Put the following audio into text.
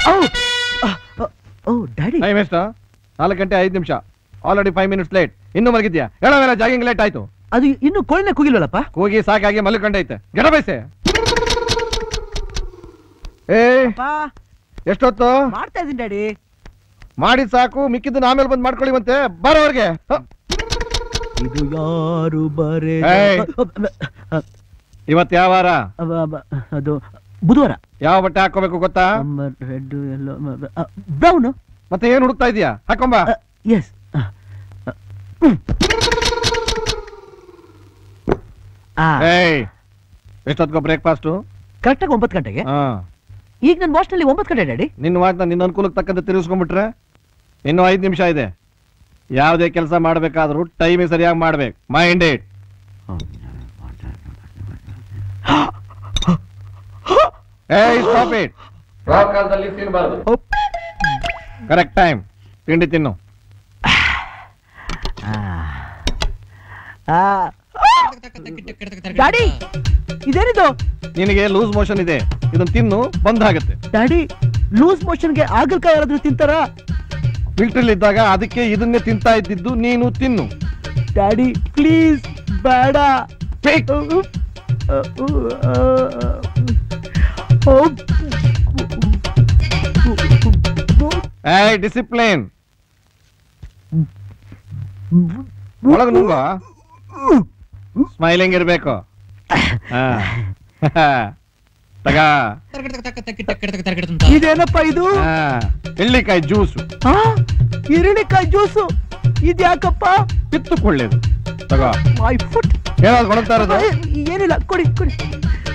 Oh daddy time ಎಷ್ಟು ನಾಲ್ಕು ಗಂಟೆ ಐದು ನಿಮಿಷ ಆಲ್ರೆಡಿ ಫೈವ್ ಮಿನಿಟ್ಸ್ ಲೇಟ್ ಇನ್ನೂ ಮಲಗಿದ್ಯಾ ಹೇಳೋವೆಲ್ಲ ಜಾಗಿಂಗ್ ಲೇಟ್ ಆಯ್ತು ಅದು ಇನ್ನು ಕೋಳಿನ ಕೂಗಿಲ್ವಲ್ಲಪ್ಪ ಹೋಗಿ ಸಾಕಾಗಿ ಮಲ್ಕೊಂಡೈತೆ ಗೆಡ ಬಯಸೆ ಏ ಎಷ್ಟೊತ್ತು ಮಾಡ್ತಾ ಇದೀನಿ ಡ್ಯಾಡಿ ಮಾಡಿದ್ ಸಾಕು ಮಿಕ್ಕಿದ್ದನ್ನ ಆಮೇಲೆ ಬಂದು ಮಾಡ್ಕೊಳ್ಳಿ ಮತ್ತೆ ಬರೋರ್ಗೆ ಇದು ಯಾರು ಬರೇ ಏಯ್. ಇವತ್ತು ಯಾವ ವಾರ ಅದು ಬುಧವಾರ ಯಾವ ಬಟ್ಟೆ ಹಾಕೋಬೇಕು ಗೊತ್ತಾ ರೆಡ್ ಎಲ್ಲೋ ಬ್ರೌನ್ ಮತ್ತೆ ಏನ್ ಹುಡುಕ್ತಾ ಇದೀಯಾ ಹಾಕೊಂಬ ಎಸ್ ಏಯ್ ಎಷ್ಟೊತ್ಕೋ ಬ್ರೇಕ್ಫಾಸ್ಟು ಕರೆಕ್ಟಾಗಿ ಒಂಬತ್ತು ಗಂಟೆಗೆ ಹಾ ಈಗ ನನ್ನ ವಾಚ್ನಲ್ಲಿ ಒಂಬತ್ತು ಗಂಟೆ ಡ್ಯಾಡಿ ನಿನ್ನ ವಾಚ್ನ ನಿನ್ನ ಅನುಕೂಲಕ್ಕೆ ತಕ್ಕಂತೆ ತಿರುಗಿಸ್ಕೊಂಡ್ಬಿಟ್ರೆ ಇನ್ನೂ ಐದು ನಿಮಿಷ ಇದೆ ಯಾವುದೇ ಕೆಲಸ ಮಾಡಬೇಕಾದ್ರೂ ಟೈಮಿಗೆ ಸರಿಯಾಗಿ ಮಾಡ್ಬೇಕು mind it hey stop it ಕಾಲದಲ್ಲಿ ತಿನ್ನಬಾರದು ಕರೆಕ್ಟ್ ಟೈಮ್ ತಿಂಡಿ ತಿನ್ನು ಡ್ಯಾಡಿ ಇದೇನಿದು ನಿನಗೆ ಲೂಸ್ ಮೋಷನ್ ಇದೆ ಇದನ್ನ ತಿನ್ನು ಬಂದ್ ಆಗುತ್ತೆ ಡ್ಯಾಡಿ ಲೂಸ್ ಮೋಷನ್ಗೆ ಆಗಲ್ಕಾಯಿ ಯಾರಾದ್ರೂ ತಿಂತಾರ ಫಿಲ್ಟರ್ ಇದ್ದಾಗ ಅದಕ್ಕೆ ಇದನ್ನೇ ತಿಂತಾ ಇದ್ದಿದ್ದು ನೀನು ತಿನ್ನು ಡ್ಯಾಡಿ ಪ್ಲೀಸ್ ಬೇಡ ಏಯ್ ಡಿಸಿಪ್ಲಿನ್ ಒಳಗ್ ನುಂಗ ಸ್ಮೈಲಿಂಗ್ ಇರ್ಬೇಕು ಹಾ. ತಗ ಇದೇನಪ್ಪ ಇದು ಹಾ. ಎಳ್ಳಿಕಾಯಿ ಜ್ಯೂಸು ಆ, ಈರುಳ್ಳಿಕಾಯಿ ಜ್ಯೂಸು ಇದ್ಯಾಕಪ್ಪ ಪಿತ್ತು ಕೊಳ್ಳೇದು ತಗ ಮೈ ಫುಟ್ ಏನಾದ್ರು ಕೊಡ್ತಾ ಇರೋದು ಏನಿಲ್ಲ ಕೊಡಿ ಕೊಡಿ